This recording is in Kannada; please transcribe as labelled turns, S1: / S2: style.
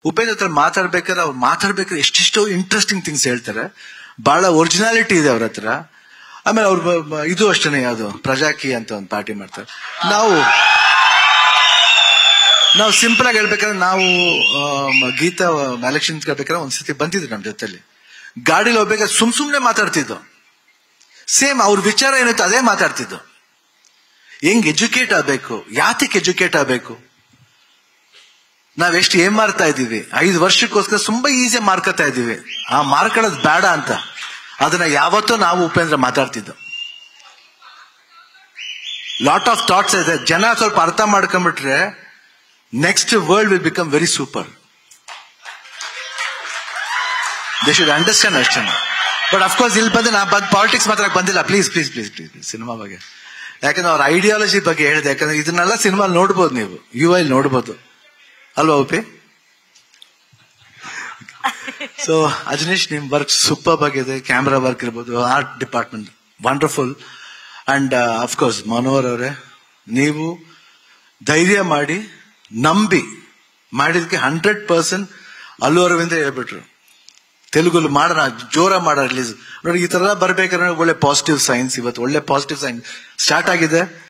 S1: ಉಪೇಂದ್ರ ಹತ್ರ ಮಾತಾಡ್ಬೇಕಾದ್ರೆ ಅವ್ರು ಮಾತಾಡ್ಬೇಕಾದ್ರೆ ಎಷ್ಟೆಷ್ಟೋ ಇಂಟ್ರೆಸ್ಟಿಂಗ್ ಥಿಂಗ್ಸ್ ಹೇಳ್ತಾರೆ ಬಹಳ ಒರಿಜಿನಾಲಿಟಿ ಇದೆ ಅವ್ರ ಹತ್ರ ಆಮೇಲೆ ಅವ್ರು ಬ- ಬ- ಇದು ಅಷ್ಟೇನೆ ಯಾವುದು ಪ್ರಜಾಕಿ ಅಂತ ಒಂದು ಪಾರ್ಟಿ ಮಾಡ್ತಾರೆ ನಾವು ನಾವು ಸಿಂಪಲ್ ಆಗಿ ಹೇಳ್ಬೇಕಾದ್ರೆ ನಾವು ಆಮ್, ಗೀತಾ ಎಲೆಕ್ಷನ್ ಕೇಳ್ಬೇಕಾದ್ರೆ ಒಂದ್ಸತಿ ಬಂದಿದ್ರು ನಮ್ ಜೊತೆಲಿ ಗಾಡಿಲಿ ಹೋಗ್ಬೇಕಾದ್ರೆ ಸುಮ್ ಸುಮ್ನೆ ಮಾತಾಡ್ತಿದ್ದು ಸೇಮ್ ಅವ್ರ ವಿಚಾರ ಏನಿತ್ತು ಅದೇ ಮಾತಾಡ್ತಿದ್ದು ಹೆಂಗ್ ಎಜುಕೇಟ್ ಆಗ್ಬೇಕು ಯಾತಕ್ಕೆ ಎಜುಕೇಟ್ ಆಗ್ಬೇಕು ನಾವ್ ಎಷ್ಟು ಏನ್ ಮಾಡ್ತಾ ಇದೀವಿ ಐದು ವರ್ಷಕ್ಕೋಸ್ಕರ ತುಂಬಾ ಈಸಿ ಮಾರ್ಕತಾ ಇದೀವಿ ಆ ಮಾರ್ಕೊಳ್ಳೋದು ಬೇಡ ಅಂತ ಅದನ್ನ ಯಾವತ್ತೂ ನಾವು ಉಪೇಂದ್ರ ಮಾತಾಡ್ತಿದ್ದು ಲಾಟ್ ಆಫ್ ಥಾಟ್ಸ್ ಇದೆ ಜನ ಸ್ವಲ್ಪ ಅರ್ಥ ಮಾಡ್ಕೊಂಡ್ಬಿಟ್ರೆ next world will become very super they should understand ಅಷ್ಟೇ ಬಟ್ ಅಫ್ಕೋರ್ಸ್ ಇಲ್ಲಿ ಬಂದು ನಾ ಬಂದು ಪಾಲಿಟಿಕ್ಸ್ ಮಾತ್ರ ಬಂದಿಲ್ಲ please please please please cinema ಬಗ್ಗೆ ಯಾಕಂದ್ರೆ ಅವ್ರ ಐಡಿಯಾಲಜಿ ಬಗ್ಗೆ ಹೇಳಿದೆ ಯಾಕಂದ್ರೆ ಇದನ್ನೆಲ್ಲ ಸಿನಿಮಾ ನೋಡ್ಬೋದು ನೀವು ಯು ಐ ನೋಡ್ಬೋದು ಅಲ್ವಾ ಉಪಿ ಸೊ ಅಜನೀಶ್ ನಿಮ್ ವರ್ಕ್ ಸೂಪರ್ ಆಗಿದೆ ಕ್ಯಾಮ್ರಾ ವರ್ಕ್ ಇರ್ಬೋದು art department wonderful and of course Manohar ಅವರೇ ನೀವು ಧೈರ್ಯ ಮಾಡಿ ನಂಬಿ ಮಾಡಿದಕ್ಕೆ ಹಂಡ್ರೆಡ್ ಪರ್ಸೆಂಟ್ ಅಲ್ಲು ಅರವಿಂದ ಹೇಳ್ಬಿಟ್ರು ತೆಲುಗುಲು ಮಾಡೋಣ ಜೋರ ಮಾಡ ರಿಲೀಸ್ ನೋಡಿ ಈ ತರ ಬರ್ಬೇಕಾದ್ರೆ ಒಳ್ಳೆ ಪಾಸಿಟಿವ್ ಸೈನ್ಸ್ ಇವತ್ತು ಒಳ್ಳೆ ಪಾಸಿಟಿವ್ ಸೈನ್ಸ್ ಸ್ಟಾರ್ಟ್ ಆಗಿದೆ